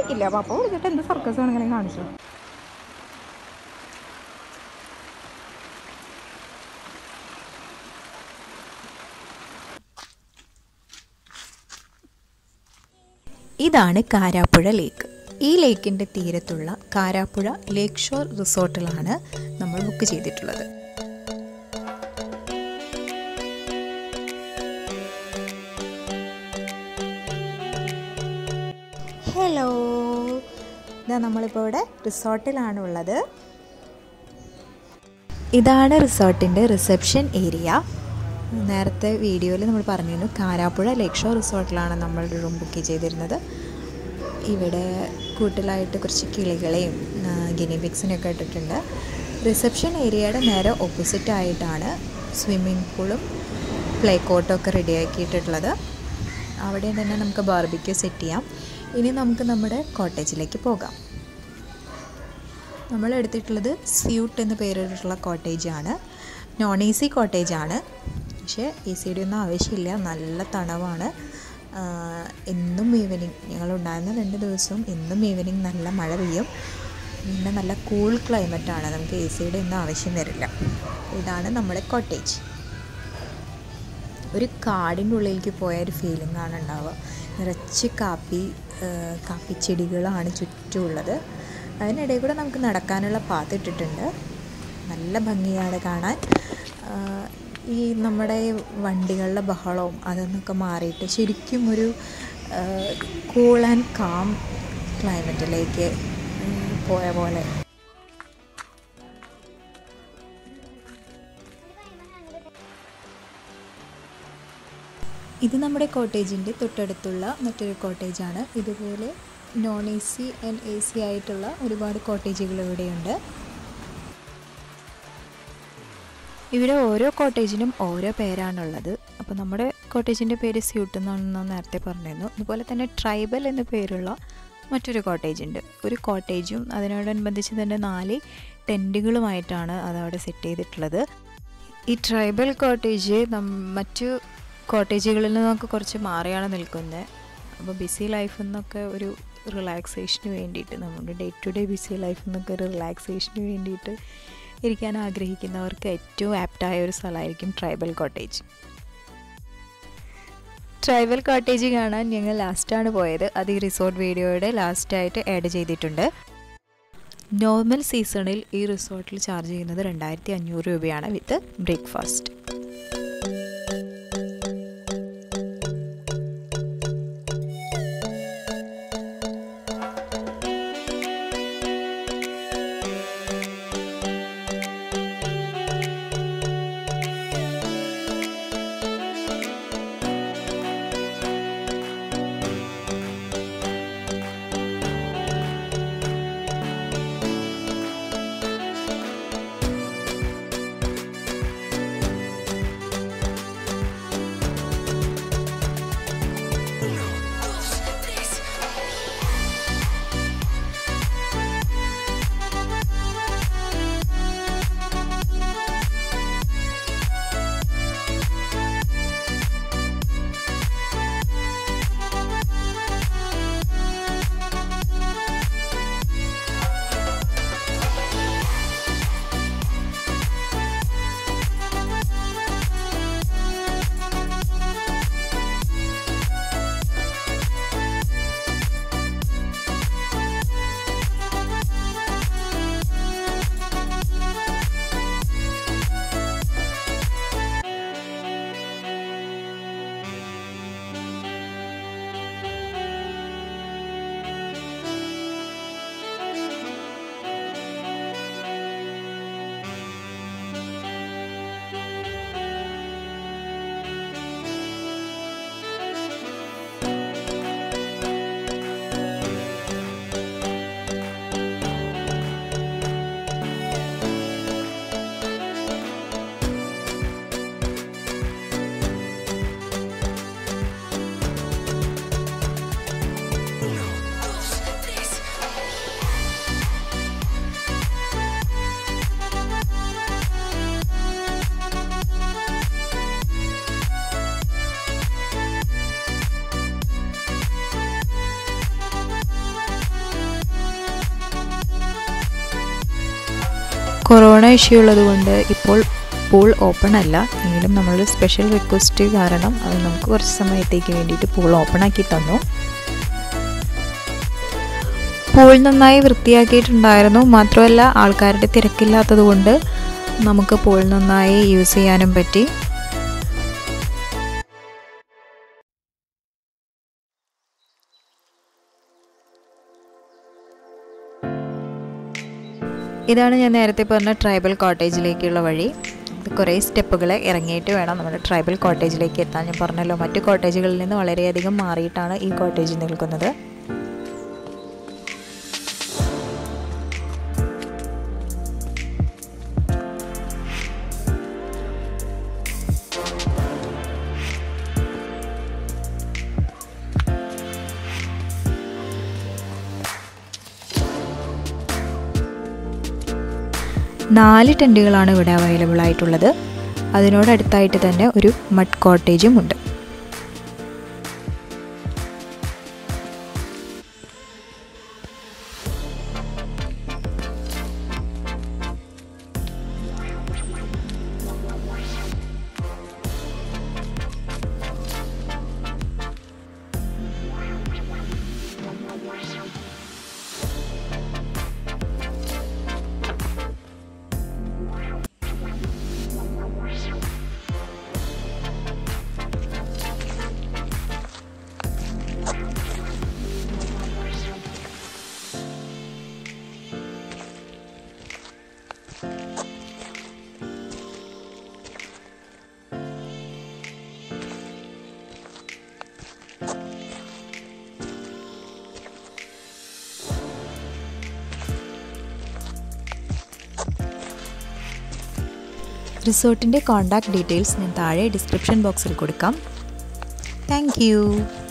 ഇല്ല പപ്പ വിളിച്ചിട്ട് എന്ത് സർക്കസ് ആണെങ്കിലും കാണിച്ചു ഇതാണ് കാരാപ്പുഴ ലേക്ക് ഈ ലേക്കിൻ്റെ തീരത്തുള്ള കാരാപ്പുഴ ലേക്ക് ഷോർ റിസോർട്ടിലാണ് നമ്മൾ ബുക്ക് ചെയ്തിട്ടുള്ളത് ഹലോ ഇതാ നമ്മളിപ്പോൾ ഇവിടെ റിസോർട്ടിലാണ് ഉള്ളത് ഇതാണ് റിസോർട്ടിൻ്റെ റിസപ്ഷൻ ഏരിയ നേരത്തെ വീഡിയോയിൽ നമ്മൾ പറഞ്ഞിരുന്നു കാരാപ്പുഴ ലേക്ക് ഷോർ റിസോർട്ടിലാണ് നമ്മൾ റൂം ബുക്ക് ചെയ്തിരുന്നത് ഇവിടെ കൂട്ടിലായിട്ട് കുറച്ച് കിളികളെയും ഗിനിപിക്സിനെയൊക്കെ ഇട്ടിട്ടുണ്ട് റിസപ്ഷൻ ഏരിയയുടെ നേരെ ഓപ്പോസിറ്റ് ആയിട്ടാണ് സ്വിമ്മിംഗ് പൂളും പ്ലേ കോട്ടും ഒക്കെ റെഡിയാക്കിയിട്ടുള്ളത് അവിടെ തന്നെ നമുക്ക് ബാർബിക്യൂ സെറ്റ് ചെയ്യാം ഇനി നമുക്ക് നമ്മുടെ കോട്ടേജിലേക്ക് പോകാം നമ്മൾ എടുത്തിട്ടുള്ളത് സ്യൂട്ട് എന്ന് പേരിട്ടുള്ള കോട്ടേജാണ് നോൺ എ സി കോട്ടേജാണ് പക്ഷേ എ സിയുടെ ഒന്നും ആവശ്യമില്ല നല്ല തണവാണ് ആഹ് എന്നും ഈവനിങ് ഞങ്ങളുണ്ടായിരുന്ന രണ്ട് ദിവസവും എന്നും ഈവനിങ് നല്ല മഴ പെയ്യും പിന്നെ നല്ല കൂൾ ക്ലൈമറ്റാണ് നമുക്ക് എ സിയുടെ ഒന്നും ആവശ്യം വരില്ല ഇതാണ് നമ്മുടെ കോട്ടേജ് ഒരു കാടിൻ്റെ ഉള്ളിലേക്ക് പോയ ഒരു ഫീലിംഗ് ആണ് ഉണ്ടാവുക നിറച്ച് കാപ്പി ആഹ് കാപ്പിച്ചെടികളാണ് ചുറ്റുമുള്ളത് അതിനിടയിൽ കൂടെ നമുക്ക് നടക്കാനുള്ള പാത്ത് ഇട്ടിട്ടുണ്ട് നല്ല ഭംഗിയാണ് കാണാൻ ആഹ് ഈ നമ്മുടെ ഈ വണ്ടികളുടെ ബഹളവും അതൊന്നൊക്കെ മാറിയിട്ട് ശരിക്കും ഒരു കൂൾ ആൻഡ് കാം ക്ലൈമറ്റിലേക്ക് ഉം, പോയ പോലെ ഇത് നമ്മുടെ കോട്ടേജിൻ്റെ തൊട്ടടുത്തുള്ള മറ്റൊരു കോട്ടേജാണ് ഇതുപോലെ non A C and A C ആയിട്ടുള്ള ഒരുപാട് കോട്ടേജുകൾ ഇവിടെയുണ്ട് ഇവിടെ ഓരോ കോട്ടേജിനും ഓരോ പേരാണുള്ളത് അപ്പോൾ നമ്മുടെ കോട്ടേജിൻ്റെ പേര് സ്യൂട്ട് എന്നാണെന്ന് നേരത്തെ പറഞ്ഞിരുന്നു അതുപോലെ തന്നെ ട്രൈബൽ എന്ന പേരുള്ള മറ്റൊരു കോട്ടേജ് ഉണ്ട് ഒരു കോട്ടേജും അതിനോടനുബന്ധിച്ച് തന്നെ നാല് ടെൻറ്റുകളുമായിട്ടാണ് അതവിടെ സെറ്റ് ചെയ്തിട്ടുള്ളത് ഈ ട്രൈബൽ കോട്ടേജ് മറ്റു കോട്ടേജുകളിൽ നിന്നൊക്കെ കുറച്ച് മാറിയാണ് നിൽക്കുന്നത് അപ്പോൾ ബിസി ലൈഫിൽ നിന്നൊക്കെ ഒരു റിലാക്സേഷന് വേണ്ടിയിട്ട് നമ്മുടെ ഡേ ടു ഡേ ബിസി ലൈഫിൽ നിന്നൊക്കെ ഒരു റിലാക്സേഷന് വേണ്ടിയിട്ട് ഇരിക്കാൻ ആഗ്രഹിക്കുന്നവർക്ക് ഏറ്റവും ആപ്റ്റായ ഒരു സ്ഥലമായിരിക്കും ട്രൈബൽ കോട്ടേജ് ട്രൈബൽ കോട്ടേജ് കാണാൻ ഞങ്ങൾ ലാസ്റ്റാണ് പോയത് അത് ഈ റിസോർട്ട് വീഡിയോയുടെ ലാസ്റ്റായിട്ട് ആഡ് ചെയ്തിട്ടുണ്ട് നോർമൽ സീസണിൽ ഈ റിസോർട്ടിൽ ചാർജ് ചെയ്യുന്നത് രണ്ടായിരത്തി അഞ്ഞൂറ് രൂപയാണ് വിത്ത് ബ്രേക്ക്ഫാസ്റ്റ് കൊറോണ ഇഷ്യൂ ഉള്ളതുകൊണ്ട് ഇപ്പോൾ പൂൾ ഓപ്പൺ അല്ല എങ്കിലും നമ്മൾ സ്പെഷ്യൽ റിക്വസ്റ്റ് കാരണം അത് നമുക്ക് കുറച്ച് സമയത്തേക്ക് വേണ്ടിയിട്ട് പൂൾ ഓപ്പൺ ആക്കി തന്നു പൂൾ നന്നായി വൃത്തിയാക്കിയിട്ടുണ്ടായിരുന്നു മാത്രമല്ല ആൾക്കാരുടെ തിരക്കില്ലാത്തത് കൊണ്ട് നമുക്ക് പൂൾ നന്നായി യൂസ് ചെയ്യാനും പറ്റി ഇതാണ് ഞാൻ നേരത്തെ പറഞ്ഞ ട്രൈബൽ കോട്ടേജിലേക്കുള്ള വഴി ഇത് കുറേ സ്റ്റെപ്പുകൾ ഇറങ്ങിയിട്ട് വേണം നമ്മുടെ ട്രൈബൽ കോട്ടേജിലേക്ക് എത്താൻ ഞാൻ പറഞ്ഞല്ലോ മറ്റു കോട്ടേജുകളിൽ നിന്ന് വളരെയധികം മാറിയിട്ടാണ് ഈ കോട്ടേജ് നിൽക്കുന്നത് നാല് ടെൻറ്റുകളാണ് ഇവിടെ അവൈലബിൾ ആയിട്ടുള്ളത് അതിനോടടുത്തായിട്ട് തന്നെ ഒരു മഡ് കോട്ടേജും ഉണ്ട് റിസോർട്ടിൻ്റെ കോൺടാക്ട് ഡീറ്റെയിൽസ് ഞാൻ താഴെ ഡിസ്ക്രിപ്ഷൻ ബോക്സിൽ കൊടുക്കാം താങ്ക്